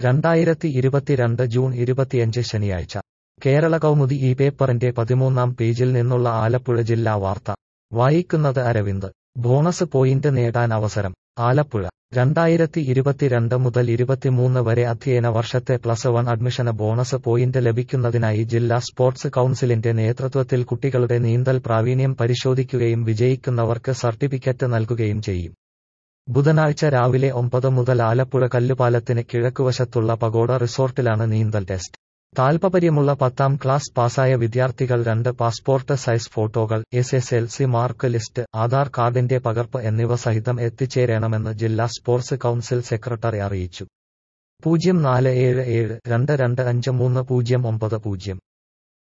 രണ്ടായിരത്തി ഇരുപത്തിരണ്ട് ജൂൺ ഇരുപത്തിയഞ്ച് ശനിയാഴ്ച കേരള കൗമുദി ഈ പേപ്പറിന്റെ പതിമൂന്നാം പേജിൽ നിന്നുള്ള ആലപ്പുഴ ജില്ലാ വാർത്ത വായിക്കുന്നത് അരവിന്ദ് ബോണസ് പോയിന്റ് നേടാൻ അവസരം ആലപ്പുഴ രണ്ടായിരത്തി ഇരുപത്തിരണ്ട് മുതൽ ഇരുപത്തിമൂന്ന് വരെ അധ്യയന വർഷത്തെ പ്ലസ് വൺ അഡ്മിഷന് ബോണസ് പോയിന്റ് ലഭിക്കുന്നതിനായി ജില്ലാ സ്പോർട്സ് കൌൺസിലിന്റെ നേതൃത്വത്തിൽ കുട്ടികളുടെ നീന്തൽ പ്രാവീണ്യം പരിശോധിക്കുകയും വിജയിക്കുന്നവർക്ക് സർട്ടിഫിക്കറ്റ് നൽകുകയും ചെയ്യും ബുധനാഴ്ച രാവിലെ ഒമ്പത് മുതൽ ആലപ്പുഴ കല്ലുപാലത്തിന് കിഴക്കുവശത്തുള്ള പഗോഡ റിസോർട്ടിലാണ് നീന്തൽ ടെസ്റ്റ് താൽപര്യമുള്ള പത്താം ക്ലാസ് പാസായ വിദ്യാർത്ഥികൾ രണ്ട് പാസ്പോർട്ട് സൈസ് ഫോട്ടോകൾ S S L C mark list Aadhaar കാർഡിന്റെ പകർപ്പ് എന്നിവ സഹിതം എത്തിച്ചേരണമെന്ന് ജില്ലാ സ്പോർട്സ് കൌൺസിൽ സെക്രട്ടറി അറിയിച്ചു പൂജ്യം നാല് ഏഴ് ഏഴ് രണ്ട് രണ്ട് അഞ്ച് മൂന്ന് പൂജ്യം ഒമ്പത് പൂജ്യം